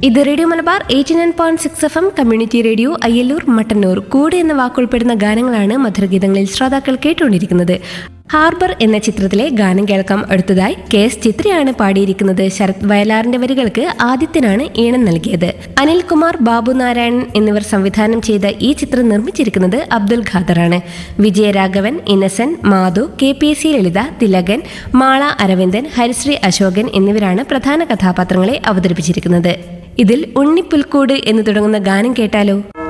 ഇത് radio Malabar eighty nine point six F M community radio Ayyallur Mattannur കൂടെ എന്ന വാക്കുൾപ്പെടുന്ന ഗാനങ്ങളാണ് മധുരഗീതങ്ങളിൽ ശ്രോതാക്കൾ കേട്ടുകൊണ്ടിരിക്കുന്നത് ഹാർബർ എന്ന ചിത്രത്തിലെ ഗാനം കേൾക്കാം അടുത്തതായി കെ എസ് ചിത്രയാണ് പാടിയിരിക്കുന്നത് ശരത് വയലാറിന്റെ വരികൾക്ക് ആദിത്യനാണ് ഈണം നൽകിയത് അനിൽകുമാർ ബാബു നാരായണൻ എന്നിവർ സംവിധാനം ചെയ്ത ഈ ചിത്രം നിർമ്മിച്ചിരിക്കുന്നത് അബ്ദുൽ ഖാദറാണ് Vijayaraghavan Innocent Madhu K P S C Lalitha Thilakan Mala Aravindan Harisree Ashokan എന്നിവരാണ് പ്രധാന കഥാപാത്രങ്ങളെ അവതരിപ്പിച്ചിരിക്കുന്നത് ഇതിൽ ഉണ്ണിപ്പുൽക്കൂട് എന്ന് തുടങ്ങുന്ന ഗാനം കേട്ടാലോ